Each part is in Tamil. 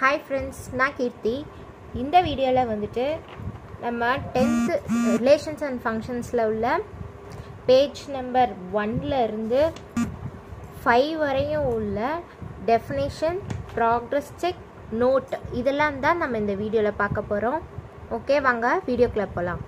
ஹாய் ஃப்ரெண்ட்ஸ் நான் கீர்த்தி இந்த வீடியோவில் வந்துட்டு நம்ம டென்த்து ரிலேஷன்ஸ் அண்ட் ஃபங்க்ஷன்ஸில் உள்ள பேஜ் நம்பர் ஒன்ல இருந்து ஃபைவ் வரையும் உள்ள டெஃபினேஷன் ப்ராக்ரஸ் செக் நோட் இதெல்லாம் தான் நம்ம இந்த வீடியோவில் பார்க்க போகிறோம் ஓகே வாங்க வீடியோக்குள்ளே போகலாம்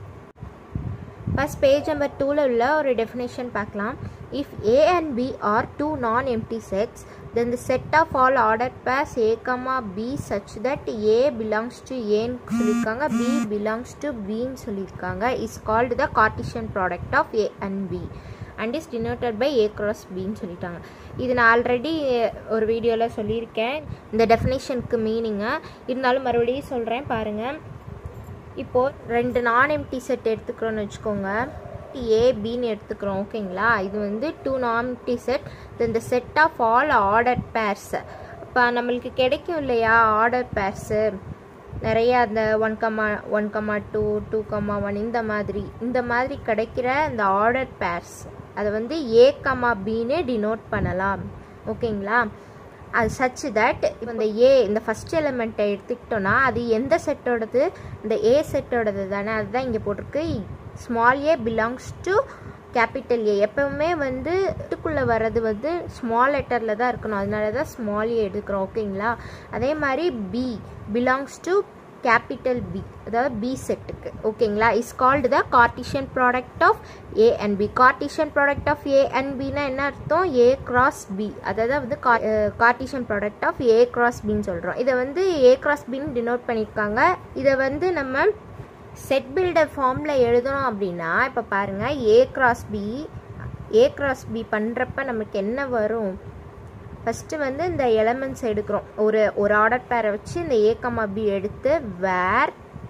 ஃபஸ்ட் பேஜ் நம்பர் டூவில் உள்ள ஒரு டெஃபினேஷன் பார்க்கலாம் if A and B are two non empty sets then the set of all order pairs A comma B such that A belongs to ஏன்னு சொல்லியிருக்காங்க பி பிலாங்ஸ் டு பின்னு சொல்லியிருக்காங்க is called the Cartesian product of A and B and is denoted by A cross பின்னு சொல்லிட்டாங்க இது நான் ஆல்ரெடி ஒரு வீடியோவில் சொல்லியிருக்கேன் இந்த டெஃபினேஷனுக்கு மீனிங்கை இருந்தாலும் மறுபடியும் சொல்கிறேன் பாருங்கள் இப்போது ரெண்டு நான் எம்டி செட் எடுத்துக்கிறோன்னு வச்சுக்கோங்க ஏ பின்னு எடுத்துக்கிறோம் ஓகேங்களா இது வந்து டூ நான் எம்டி செட் இந்த set of all order pairs இப்போ நம்மளுக்கு கிடைக்கும் இல்லையா ஆர்டர் பேர்ஸு நிறைய அந்த one comma one comma two two comma one இந்த மாதிரி இந்த மாதிரி கிடைக்கிற இந்த ஆர்டர் பேர்ஸ் அதை வந்து ஏ கமா பின்னு டினோட் பண்ணலாம் ஓகேங்களா அது சச் தட் இப்போ இந்த ஏ இந்த ஃபஸ்ட் எலிமெண்ட்டை எடுத்துக்கிட்டோன்னா அது எந்த செட்டோடது இந்த ஏ செட்டோடது தானே அதுதான் இங்கே போட்டிருக்கு small A belongs to capital A எப்பவுமே வந்து இதுக்குள்ளே வர்றது வந்து ஸ்மால் லெட்டரில் தான் இருக்கணும் அதனால தான் ஸ்மால் ஏ எடுக்கிறோம் ஓகேங்களா அதே மாதிரி B belongs to capital B அதாவது பி செட்டுக்கு ஓகேங்களா is called the Cartesian product of A and B Cartesian product of A and பின்னா என்ன அர்த்தம் ஏ கிராஸ் பி அதாவது வந்து Cartesian product of A cross பின்னு சொல்கிறோம் இதை வந்து ஏ கிராஸ் பின்னு டினோட் பண்ணியிருக்காங்க இதை வந்து நம்ம செட் பில்டர் ஃபார்மில் எழுதணும் அப்படின்னா இப்போ பாருங்கள் A cross B A cross B பண்ணுறப்ப நமக்கு என்ன வரும் ஃபஸ்ட்டு வந்து இந்த எலமெண்ட்ஸ் எடுக்கிறோம் ஒரு ஒரு ஆர்டர் பேரை வச்சு இந்த ஏ கமா பி எடுத்து வேர்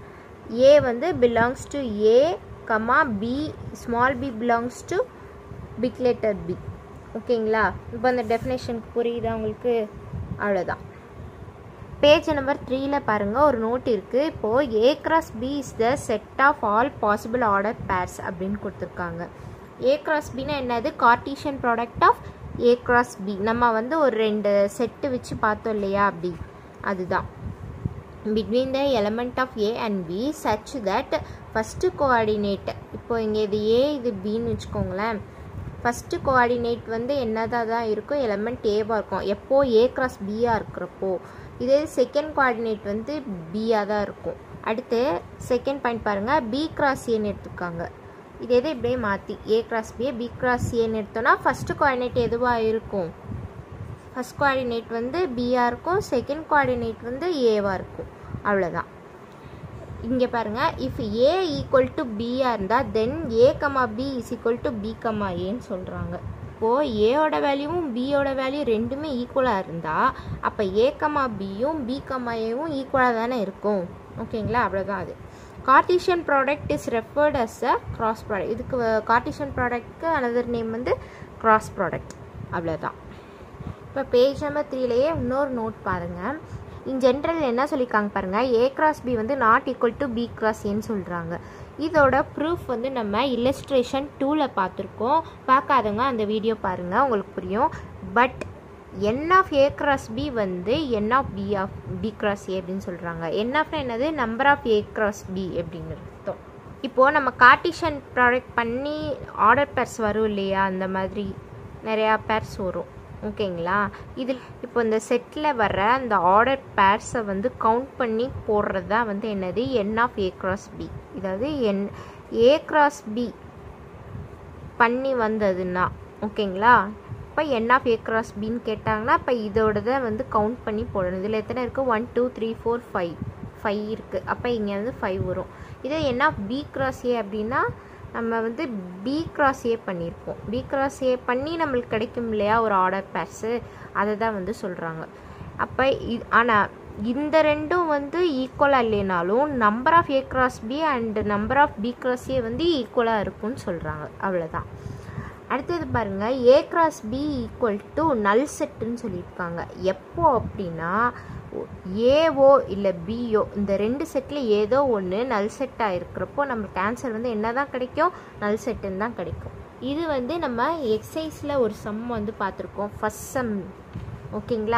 ஏ வந்து belongs to A comma B small B belongs to big letter B ஓகேங்களா இப்போ அந்த டெஃபினேஷனுக்கு புரியுதா உங்களுக்கு அவ்வளோதான் பேஜ் நம்பர் த்ரீல பாருங்கள் ஒரு நோட் இருக்குது இப்போது A cross B is the set of all possible order pairs அப்படின்னு கொடுத்துருக்காங்க ஏ கிராஸ் பின்னா என்னது Cartesian product of A cross B நம்ம வந்து ஒரு ரெண்டு செட்டு வச்சு பார்த்தோம் இல்லையா அப்படி அதுதான் between the element of A and B such that first coordinate இப்போ இங்கே இது ஏ இது பின்னு வச்சுக்கோங்களேன் ஃபஸ்ட்டு கோஆர்டினேட் வந்து என்னதாக தான் இருக்கும் எலமெண்ட் ஏவாக இருக்கும் எப்போ ஏ கிராஸ் பியாக இருக்கிறப்போ இதே செகண்ட் கோஆர்டினேட் வந்து பியாக தான் இருக்கும் அடுத்து செகண்ட் பாயிண்ட் பாருங்கள் பி கிராஸ் ஏன்னு எடுத்துக்காங்க இது எதை இப்படியே மாற்றி A cross B A B cross ஏன்னு எடுத்தோன்னா ஃபஸ்ட்டு கோஆர்டினேட் எதுவாக இருக்கும் ஃபஸ்ட் கோஆர்டினேட் வந்து பியாக இருக்கும் செகண்ட் கோஆர்டினேட் வந்து ஏவாக இருக்கும் அவ்வளோதான் இங்கே பாருங்கள் இஃப் ஏ ஈக்குவல் டு பியாக இருந்தால் then A comma B is equal to B comma ஏன்னு சொல்கிறாங்க இப்போது ஏவோட வேல்யூவும் பியோட வேல்யூ ரெண்டுமே ஈக்குவலாக இருந்தால் அப்போ ஏ கமா பியும் பி கமா ஏவும் ஈக்குவலாக தானே இருக்கும் ஓகேங்களா அவ்வளோதான் அது Cartesian product is referred as a cross product இதுக்கு கார்டிஷியன் ப்ராடக்ட்க்கு அனதர் நேம் வந்து கிராஸ் ப்ராடக்ட் அவ்வளோதான் இப்போ பேஜ் நம்பர் த்ரீலேயே இன்னொரு நோட் பாருங்கள் இன் ஜென்ரல் என்ன சொல்லியிருக்காங்க பாருங்கள் ஏ கிராஸ் பி வந்து not equal to B cross ஏன்னு சொல்கிறாங்க இதோட ப்ரூஃப் வந்து நம்ம இல்லஸ்ட்ரேஷன் டூவில் பார்த்துருக்கோம் பார்க்காதவங்க அந்த வீடியோ பாருங்கள் உங்களுக்கு புரியும் but N of A cross B வந்து N of B of B cross A அப்படின்னு சொல்கிறாங்க என் ஆஃப்னா என்னது number of A cross B அப்படின்னு அர்த்தம் இப்போது நம்ம கார்டிஷன் ப்ராடக்ட் பண்ணி ஆர்டர் பேர்ஸ் வரும் இல்லையா அந்த மாதிரி நிறையா பேர்ஸ் வரும் ஓகேங்களா இதில் இப்போ இந்த செட்டில் வர்ற அந்த ஆர்டர் பேர்ஸை வந்து கவுண்ட் பண்ணி போடுறது தான் வந்து என்னது N of A cross B இதாவது என் ஏ கிராஸ் பி பண்ணி வந்ததுன்னா ஓகேங்களா இப்போ என் ஆஃப் ஏ கிராஸ் பின்னு கேட்டாங்கன்னா இப்போ இதோடத வந்து கவுண்ட் பண்ணி போடணும் இதில் எத்தனை இருக்குது one two three four five five இருக்குது அப்போ இங்கே வந்து ஃபைவ் வரும் இதே N of B cross A அப்படின்னா நம்ம வந்து பி கிராஸ் ஏ பண்ணியிருப்போம் பி கிராஸ் ஏ பண்ணி நம்மளுக்கு கிடைக்கும் இல்லையா ஒரு ஆர்டர் பேர்ஸு அதை தான் வந்து சொல்கிறாங்க அப்போ இது ஆனால் இந்த ரெண்டும் வந்து ஈக்குவலாக இல்லைனாலும் number of A cross B and number of B cross A வந்து ஈக்குவலாக இருக்கும்னு சொல்கிறாங்க அவ்வளோதான் அடுத்தது பாருங்கள் A cross B equal to null செட்டுன்னு சொல்லியிருக்காங்க எப்போ அப்படின்னா ஏஓ இல்லை பிஓ இந்த ரெண்டு செட்டில் ஏதோ ஒன்று நல் செட்டாக இருக்கிறப்போ நம்மளுக்கு ஆன்சர் வந்து என்ன தான் கிடைக்கும் நல் செட்டுன்னு தான் கிடைக்கும் இது வந்து நம்ம எக்ஸசைஸில் ஒரு சம் வந்து பார்த்துருக்கோம் ஃபஸ்ட் சம் ஓகேங்களா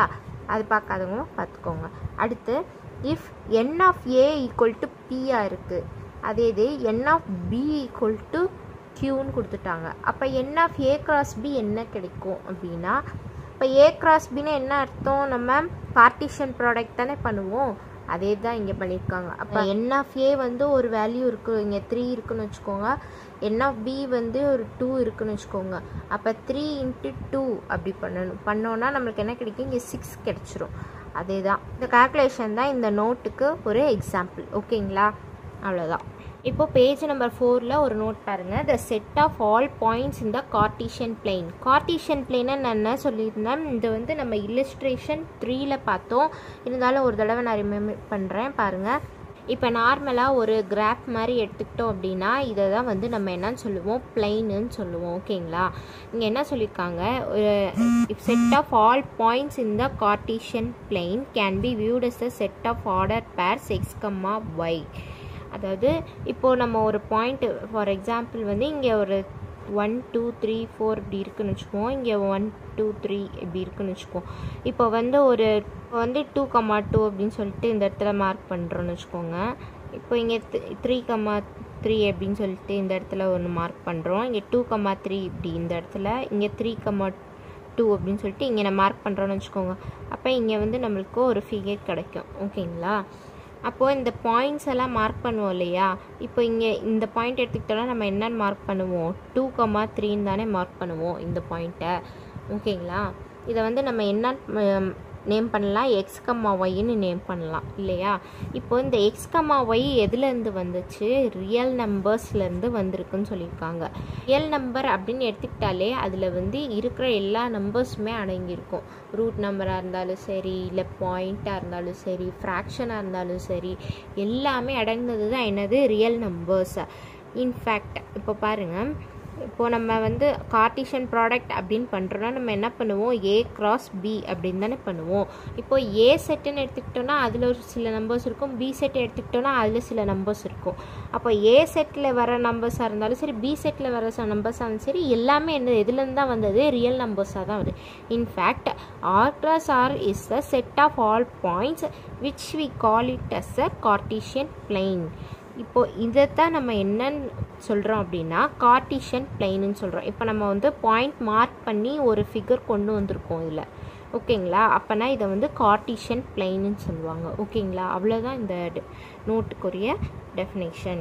அது பார்க்காதவங்க பார்த்துக்கோங்க அடுத்து if N of A equal to பியாக இருக்குது அதே இது N of B equal to க்யூன்னு கொடுத்துட்டாங்க அப்போ N of A cross B என்ன கிடைக்கும் அப்படின்னா இப்போ ஏ கிராஸ் பின்னு என்ன அர்த்தம் நம்ம பார்ட்டிஷன் ப்ராடக்ட் தானே பண்ணுவோம் அதே தான் இங்கே பண்ணியிருக்காங்க அப்போ என் ஆஃப் ஏ வந்து ஒரு வேல்யூ இருக்குது இங்கே த்ரீ இருக்குன்னு வச்சுக்கோங்க என் ஆஃப் பி வந்து ஒரு டூ இருக்குன்னு வச்சுக்கோங்க அப்போ த்ரீ இன்ட்டு டூ அப்படி பண்ணணும் பண்ணோன்னா நம்மளுக்கு என்ன கிடைக்கும் இங்கே சிக்ஸ் கிடச்சிரும் அதே தான் இந்த கால்குலேஷன் தான் இந்த நோட்டுக்கு ஒரு எக்ஸாம்பிள் ஓகேங்களா அவ்வளோதான் இப்போ பேஜ் நம்பர் ஃபோரில் ஒரு நோட் பாருங்கள் the set of all points இந்த கார்டீஷியன் பிளெயின் கார்டீஷியன் பிளெயினை நான் என்ன சொல்லியிருந்தேன் இது வந்து நம்ம இல்லஸ்ட்ரேஷன் த்ரீல பார்த்தோம் இருந்தாலும் ஒரு தடவை நான் ரிமெம்பர் பண்ணுறேன் பாருங்கள் இப்போ நார்மலாக ஒரு கிராஃப் மாதிரி எடுத்துக்கிட்டோம் அப்படின்னா இதை தான் வந்து நம்ம என்னன்னு சொல்லுவோம் பிளெயின்னு சொல்லுவோம் ஓகேங்களா இங்கே என்ன சொல்லியிருக்காங்க ஒரு set of all points in the Cartesian plane can be viewed as a set of order pairs X comma Y அதாவது இப்போது நம்ம ஒரு பாயிண்ட் ஃபார் எக்ஸாம்பிள் வந்து இங்கே ஒரு ஒன் டூ த்ரீ ஃபோர் இப்படி இருக்குன்னு வச்சுக்குவோம் இங்கே ஒன் டூ த்ரீ இப்படி இருக்குன்னு வச்சுக்குவோம் இப்போ வந்து ஒரு இப்போ வந்து டூ கம்மா டூ அப்படின்னு சொல்லிட்டு இந்த இடத்துல மார்க் பண்ணுறோன்னு வச்சுக்கோங்க இப்போ இங்கே த்ரீ கம்மா த்ரீ அப்படின்னு சொல்லிட்டு இந்த இடத்துல ஒன்று மார்க் பண்ணுறோம் இங்கே டூ கம்மா த்ரீ இப்படி இந்த இடத்துல இங்கே த்ரீ கம்மா டூ அப்படின்னு சொல்லிட்டு இங்கே நான் மார்க் பண்ணுறோன்னு வச்சுக்கோங்க அப்போ இங்கே வந்து நம்மளுக்கு ஒரு ஃபிகர் கிடைக்கும் ஓகேங்களா அப்போது இந்த பாயிண்ட்ஸ் எல்லாம் மார்க் பண்ணுவோம் இல்லையா இப்போ இங்கே இந்த பாயிண்ட் எடுத்துக்கிட்டோம்னா நம்ம என்னன்னு மார்க் பண்ணுவோம் டூ கமா த்ரீன்னு தானே மார்க் பண்ணுவோம் இந்த பாயிண்ட்டை ஓகேங்களா இதை வந்து நம்ம என்ன நேம் பண்ணலாம் எக்ஸ் கம்மா ஒய்ன்னு நேம் பண்ணலாம் இல்லையா இப்போ இந்த எக்ஸ் கம்மா ஒய் எதுலேருந்து வந்துச்சு ரியல் நம்பர்ஸ்லேருந்து வந்திருக்குன்னு சொல்லியிருக்காங்க ரியல் நம்பர் அப்படின்னு எடுத்துக்கிட்டாலே அதில் வந்து இருக்கிற எல்லா நம்பர்ஸுமே அடங்கியிருக்கும் ரூட் நம்பராக இருந்தாலும் சரி இல்லை பாயிண்ட்டாக இருந்தாலும் சரி ஃப்ராக்ஷனாக இருந்தாலும் சரி எல்லாமே அடங்கினது தான் என்னது ரியல் நம்பர்ஸ் இன்ஃபேக்ட் இப்போ பாருங்கள் இப்போது நம்ம வந்து கார்டிஷன் ப்ராடக்ட் அப்படின்னு பண்ணுறோன்னா நம்ம என்ன பண்ணுவோம் ஏ கிராஸ் பி அப்படின்னு தானே பண்ணுவோம் இப்போது ஏ செட்டுன்னு எடுத்துக்கிட்டோன்னா அதில் ஒரு சில நம்பர்ஸ் இருக்கும் பி செட் எடுத்துக்கிட்டோன்னா அதில் சில நம்பர்ஸ் இருக்கும் அப்போ ஏ செட்டில் வர நம்பர்ஸாக இருந்தாலும் சரி பி செட்டில் வர நம்பர்ஸாக இருந்தாலும் சரி எல்லாமே என்ன எதுலேருந்து தான் வந்தது ரியல் நம்பர்ஸாக தான் வருது in fact R cross R is a set of all points which we call it as a Cartesian plane இப்போது இதைத்தான் நம்ம என்னன்னு சொல்கிறோம் அப்படின்னா கார்டிஷியன் பிளெயின்னு சொல்கிறோம் இப்போ நம்ம வந்து பாயிண்ட் மார்க் பண்ணி ஒரு ஃபிகர் கொண்டு வந்திருக்கோம் இதில் ஓகேங்களா அப்போனா இதை வந்து கார்டிஷியன் பிளெயின்னு சொல்லுவாங்க ஓகேங்களா அவ்வளோதான் இந்த நோட்டுக்குரிய டெஃபினேஷன்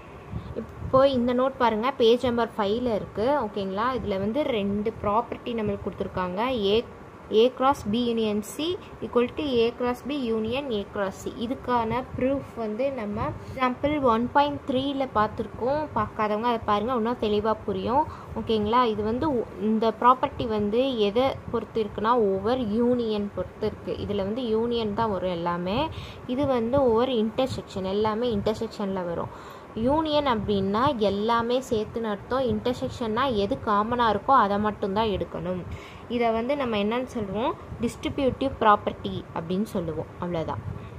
இப்போ இந்த நோட் பாருங்கள் பேஜ் நம்பர் ஃபைவ்ல இருக்குது ஓகேங்களா இதில் வந்து ரெண்டு ப்ராப்பர்ட்டி நம்மளுக்கு கொடுத்துருக்காங்க A A cross B union C equal to A cross B union A cross C இதுக்கான ப்ரூஃப் வந்து நம்ம எக்ஸாம்பிள் ஒன் பாயிண்ட் த்ரீல பார்த்துருக்கோம் பார்க்காதவங்க அதை பாருங்கள் இன்னும் தெளிவாக புரியும் ஓகேங்களா இது வந்து இந்த ப்ராப்பர்ட்டி வந்து எதை பொறுத்து இருக்குன்னா ஓவர் யூனியன் பொறுத்து இருக்குது இதில் வந்து யூனியன் தான் வரும் எல்லாமே இது வந்து ஓவர் இன்டர்செக்ஷன் எல்லாமே இன்டர்செக்ஷனில் வரும் யூனியன் அப்படின்னா எல்லாமே சேர்த்துன்னு அர்த்தம் இன்டர்செக்ஷன்னா எது காமனாக இருக்கோ அதை மட்டும்தான் எடுக்கணும் இதை வந்து நம்ம என்னன்னு சொல்லுவோம் டிஸ்ட்ரிபியூட்டிவ் ப்ராப்பர்ட்டி அப்படின்னு சொல்லுவோம் அவ்வளோதான்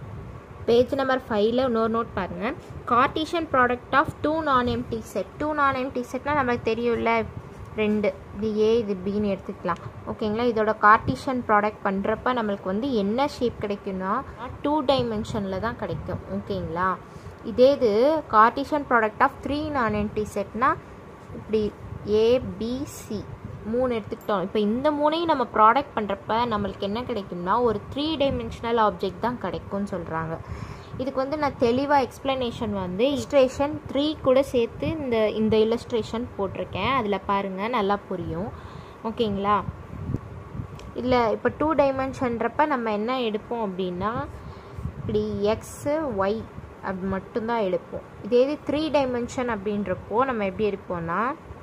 பேஜ் நம்பர் ஃபைவ்ல இன்னொரு நோட் பாருங்கள் Cartesian product of two non empty set two non empty செட்னால் நமக்கு தெரியும்ல ரெண்டு இது ஏ இது பின்னு எடுத்துக்கலாம் ஓகேங்களா இதோட கார்டிஷியன் ப்ராடக்ட் பண்ணுறப்ப நம்மளுக்கு வந்து என்ன ஷேப் கிடைக்கும்னா டூ டைமென்ஷனில் தான் கிடைக்கும் ஓகேங்களா இதே இது Cartesian product of three non empty செட்னா இப்படி ஏபிசி மூணு எடுத்துக்கிட்டோம் இப்போ இந்த மூணையும் நம்ம ப்ராடக்ட் பண்ணுறப்ப நம்மளுக்கு என்ன கிடைக்கும்னா ஒரு த்ரீ டைமென்ஷனல் ஆப்ஜெக்ட் தான் கிடைக்கும்னு சொல்கிறாங்க இதுக்கு வந்து நான் தெளிவாக எக்ஸ்ப்ளனேஷன் வந்து இலஸ்ட்ரேஷன் த்ரீ கூட சேர்த்து இந்த இந்த இலஸ்ட்ரேஷன் போட்டிருக்கேன் அதில் பாருங்கள் நல்லா புரியும் ஓகேங்களா இதில் இப்போ டூ டைமென்ஷன்றப்ப நம்ம என்ன எடுப்போம் அப்படின்னா இப்படி எக்ஸு ஒய் அப்படி மட்டும்தான் எடுப்போம் இதே இது த்ரீ டைமென்ஷன் அப்படின்றப்போ நம்ம எப்படி எடுப்போம்னா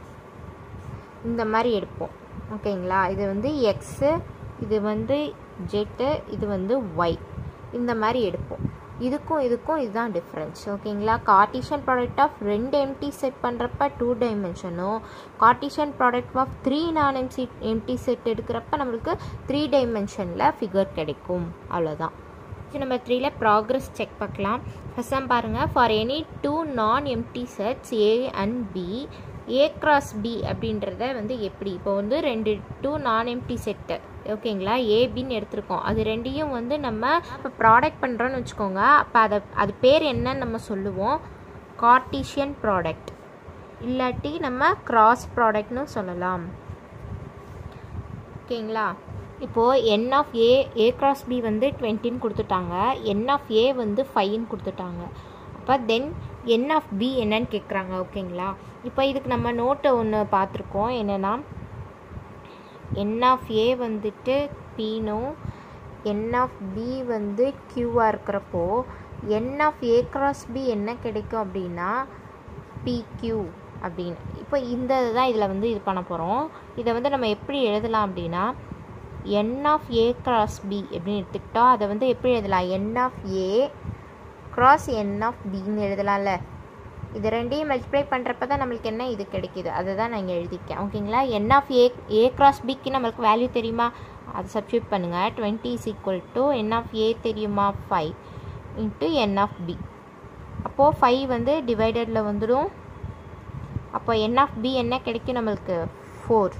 இந்த மாதிரி எடுப்போம் ஓகேங்களா இது வந்து எக்ஸு இது வந்து ஜெட்டு இது வந்து ஒய் இந்த மாதிரி எடுப்போம் இதுக்கும் இதுக்கும் இதுதான் டிஃப்ரென்ஸ் ஓகேங்களா கார்டிஷியன் ப்ராடக்ட் ஆஃப் ரெண்டு எம்டி செட் பண்ணுறப்ப டூ டைமென்ஷனும் Cartesian product of three non எம்சி எம்டி செட் எடுக்கிறப்ப நம்மளுக்கு த்ரீ டைமென்ஷனில் ஃபிகர் கிடைக்கும் அவ்வளோதான் நம்பர் த்ரீல ப்ராக்ரஸ் செக் பார்க்கலாம் ஃபஸ்ட் பாருங்கள் for any two non empty sets A and B A cross B அப்படின்றத வந்து எப்படி இப்போ வந்து ரெண்டு டூ நான் எம்டி செட்டு ஓகேங்களா ஏபின்னு எடுத்திருக்கோம் அது ரெண்டையும் வந்து நம்ம இப்போ ப்ராடக்ட் பண்ணுறோன்னு வச்சுக்கோங்க அப்போ அதை அது பேர் என்னன்னு நம்ம சொல்லுவோம் கார்டீஷியன் ப்ராடக்ட் இல்லாட்டி நம்ம கிராஸ் ப்ராடக்ட்னு சொல்லலாம் ஓகேங்களா இப்போது n of A A cross B வந்து டுவெண்ட்டின்னு கொடுத்துட்டாங்க என் ஆஃப் ஏ வந்து ஃபைவ்னு கொடுத்துட்டாங்க அப்போ தென் என் ஆஃப் பி என்னன்னு கேட்குறாங்க ஓகேங்களா இப்போ இதுக்கு நம்ம நோட்டை ஒன்று பார்த்துருக்கோம் என்னென்னா என் ஆஃப் ஏ வந்துட்டு பீனும் என் ஆஃப் பி வந்து க்யூவாக இருக்கிறப்போ n of A cross B என்ன கிடைக்கும் அப்படின்னா பிக்யூ அப்படின்னு இப்போ இந்த இதுதான் இதில் வந்து இது பண்ண போகிறோம் இதை வந்து நம்ம எப்படி எழுதலாம் அப்படின்னா n of A cross B அப்படின்னு எடுத்துக்கிட்டோம் அதை வந்து எப்படி எழுதலாம் n of A cross n of பின்னு எழுதலாம்ல இது ரெண்டையும் மல்டிப்ளை பண்ணுறப்ப தான் நம்மளுக்கு என்ன இது கிடைக்கிது அதை தான் நான் இங்கே எழுதியிருக்கேன் ஓகேங்களா என் ஆஃப் ஏ ஏ கிராஸ் பிக்கு நம்மளுக்கு வேல்யூ தெரியுமா அதை சப்ஸ்டியூட் பண்ணுங்கள் twenty is equal to n of A தெரியுமா five into n of B அப்போது ஃபைவ் வந்து டிவைடடில் வந்துடும் அப்போ என் ஆஃப் பி என்ன கிடைக்கும் நம்மளுக்கு ஃபோர்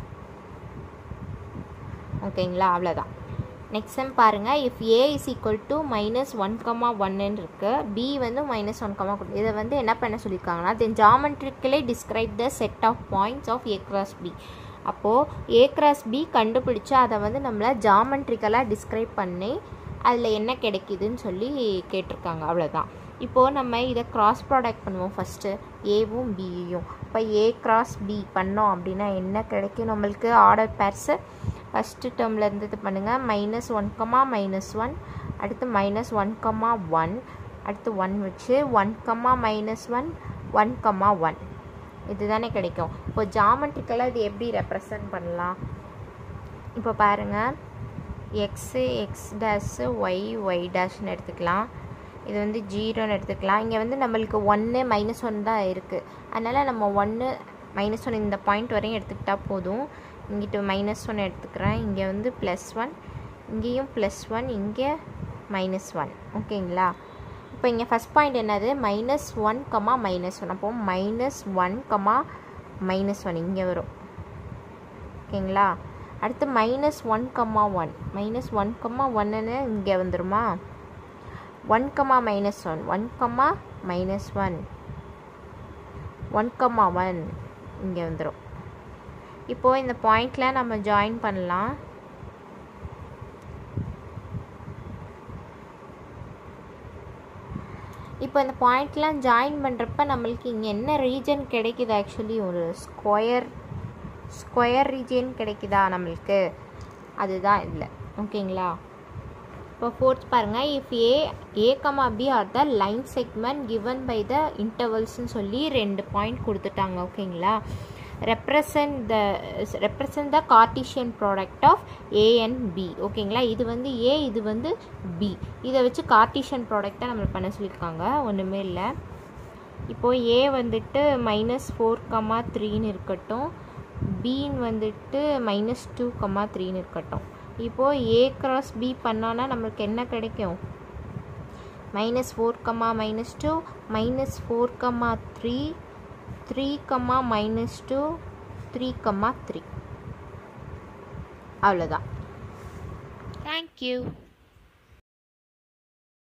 ஓகேங்களா அவ்வளோதான் நெக்ஸ்ட் சம் பாருங்கள் if A is equal to minus one comma ஒன்னு இருக்குது பி வந்து மைனஸ் ஒன் கமா இதை வந்து என்ன பண்ண சொல்லியிருக்காங்கன்னா then geometrically describe the set of points of A cross B அப்போது ஏ கிராஸ் பி கண்டுபிடிச்சு அதை வந்து நம்மளை ஜாமெட்ரிக்கலாக டிஸ்கிரைப் பண்ணி அதில் என்ன கிடைக்குதுன்னு சொல்லி கேட்டிருக்காங்க அவ்வளோதான் இப்போது நம்ம இதை கிராஸ் ப்ராடக்ட் பண்ணுவோம் ஃபஸ்ட்டு ஏவும் பியும் இப்போ ஏ கிராஸ் பி பண்ணோம் அப்படின்னா என்ன கிடைக்கும் நம்மளுக்கு ஆர்டர் பேர்ஸு ஃபஸ்ட்டு டேர்மில் இருந்து இது பண்ணுங்கள் minus one comma minus one அடுத்து மைனஸ் ஒன் கமா ஒன் அடுத்து ஒன் வச்சு one comma minus one one comma one இதுதானே கிடைக்கும் இப்போ ஜாமெட்ரிக்கலாக இது எப்படி ரெப்ரசன்ட் பண்ணலாம் இப்போ பாருங்கள் x x dash y y டேஷ்னு எடுத்துக்கலாம் இது வந்து ஜீரோன்னு எடுத்துக்கலாம் இங்கே வந்து நம்மளுக்கு ஒன்று மைனஸ் ஒன் தான் இருக்குது அதனால் நம்ம ஒன்று மைனஸ் ஒன் இந்த பாயிண்ட் வரையும் எடுத்துக்கிட்டால் போதும் இங்கிட்ட மைனஸ் ஒன் எடுத்துக்கிறேன் இங்கே வந்து ப்ளஸ் ஒன் இங்கேயும் ப்ளஸ் ஒன் இங்கே மைனஸ் ஒன் ஓகேங்களா இப்போ இங்கே ஃபஸ்ட் பாயிண்ட் என்னது minus one comma minus one அப்போது minus one comma minus one இங்கே வரும் ஓகேங்களா அடுத்து minus one comma one minus one comma ஒன்னுன்னு இங்கே வந்துருமா one comma minus one one comma minus one one comma one இங்கே வந்துடும் இப்போது இந்த பாயிண்டில் நம்ம ஜாயின் பண்ணலாம் இப்போ இந்த பாயிண்ட்லாம் ஜாயின் பண்ணுறப்ப நம்மளுக்கு இங்கே என்ன ரீஜன் கிடைக்குது ஆக்சுவலி ஒரு ஸ்கொயர் ஸ்கொயர் ரீஜன் கிடைக்குதா நம்மளுக்கு அதுதான் இல்லை ஓகேங்களா இப்போ ஃபோர்த் பாருங்கள் if A A comma B are the line segment given by the இன்டர்வல்ஸ்னு சொல்லி ரெண்டு பாயிண்ட் கொடுத்துட்டாங்க ஓகேங்களா represent the represent the Cartesian product of A and B ஓகேங்களா இது வந்து ஏ இது வந்து பி இதை வச்சு கார்டிஷியன் ப்ராடக்டாக நம்ம பண்ண சொல்லியிருக்காங்க ஒன்றுமே இல்லை இப்போது ஏ வந்துட்டு மைனஸ் ஃபோர் கமா த்ரீன்னு இருக்கட்டும் பின்னு வந்துட்டு மைனஸ் டூ கமா த்ரீன்னு இருக்கட்டும் இப்போது ஏ கிராஸ் பி பண்ணோன்னா நம்மளுக்கு என்ன கிடைக்கும் minus four comma minus two minus four comma three three comma minus two three comma three அவ்வளோதான் தேங்க்யூ